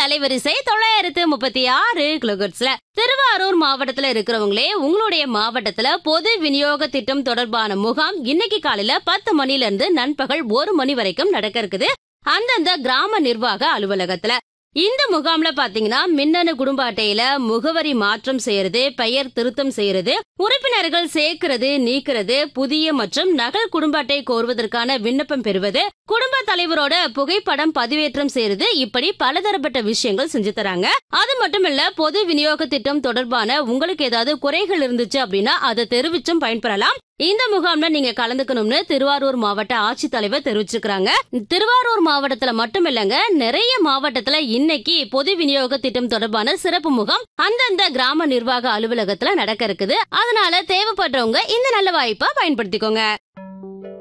அலைவரிசை தொள்ளாயிரத்து முப்பத்தி ஆறு கிலோகட்ஸ்ல திருவாரூர் மாவட்டத்துல இருக்கிறவங்களே உங்களுடைய மாவட்டத்துல பொது விநியோக திட்டம் தொடர்பான முகாம் இன்னைக்கு காலையில பத்து மணில இருந்து நண்பகல் ஒரு மணி வரைக்கும் நடக்க இருக்குது அந்தந்த கிராம நிர்வாக அலுவலகத்துல இந்த முகாம்ல பாத்தீங்கன்னா மின்னணு குடும்ப அட்டையில முகவரி மாற்றம் செய்யறது பெயர் திருத்தம் செய்யறது உறுப்பினர்கள் சேர்க்கிறது நீக்கிறது புதிய மற்றும் நகல் குடும்ப அட்டை கோருவதற்கான விண்ணப்பம் பெறுவது குடும்ப தலைவரோட புகைப்படம் பதிவேற்றம் செய்யறது இப்படி பலதரப்பட்ட விஷயங்கள் செஞ்சு தராங்க அது மட்டும் இல்ல பொது விநியோக திட்டம் தொடர்பான உங்களுக்கு ஏதாவது குறைகள் இருந்துச்சு அப்படின்னா அதை தெரிவிச்சும் பயன்பெறலாம் இந்த முகாம்ல நீங்க கலந்துக்கணும்னு திருவாரூர் மாவட்ட ஆட்சித்தலைவர் தெரிவிச்சிருக்காங்க திருவாரூர் மாவட்டத்துல மட்டும் இல்லங்க நிறைய மாவட்டத்துல இன்னைக்கு பொது விநியோக திட்டம் தொடர்பான சிறப்பு முகாம் அந்தந்த கிராம நிர்வாக அலுவலகத்துல நடக்க இருக்குது அதனால தேவைப்படுறவங்க இந்த நல்ல வாய்ப்பை பயன்படுத்திக்கோங்க